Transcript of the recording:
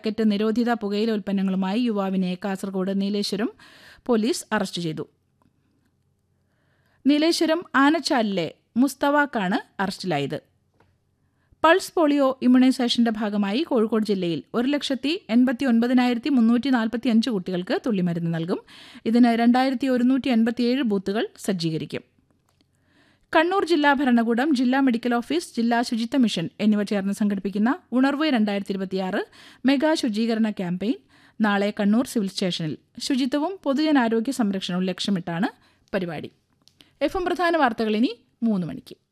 packet നിരോധിത പുകയില ഉൽപ്പന്നങ്ങളുമായി യുവാവിനെ കാസർഗോഡ് നീലേശ്വരം പോലീസ് അറസ്റ്റ് ചെയ്തു നീലേശ്വരം ആനച്ചാലിലെ മുസ്തവാക്കാണ് അറസ്റ്റിലായത് പൾസ് പോളിയോ ഇമ്മ്യൂണൈസേഷന്റെ ഭാഗമായി കോഴിക്കോട് ജില്ലയിൽ ഒരു ലക്ഷത്തി എൺപത്തി ഒൻപതിനായിരത്തി മുന്നൂറ്റി നാൽപ്പത്തി അഞ്ച് കുട്ടികൾക്ക് തുള്ളിമരുന്ന് നൽകും ഇതിന് രണ്ടായിരത്തി ഒരുന്നൂറ്റി എൺപത്തിയേഴ് ബൂത്തുകൾ സജ്ജീകരിക്കും കണ്ണൂർ ജില്ലാ ഭരണകൂടം ജില്ലാ മെഡിക്കൽ ഓഫീസ് ജില്ലാ ശുചിത്വ മിഷൻ എന്നിവ ചേർന്ന് സംഘടിപ്പിക്കുന്ന ഉണർവ് രണ്ടായിരത്തി ഇരുപത്തിയാറ് മെഗാ ശുചീകരണ ക്യാമ്പയിൻ നാളെ കണ്ണൂർ സിവിൽ സ്റ്റേഷനിൽ ശുചിത്വവും പൊതുജനാരോഗ്യ സംരക്ഷണവും ലക്ഷ്യമിട്ടാണ് പരിപാടി എഫ് എം പ്രധാന വാർത്തകൾ ഇനി മൂന്ന് മണിക്ക്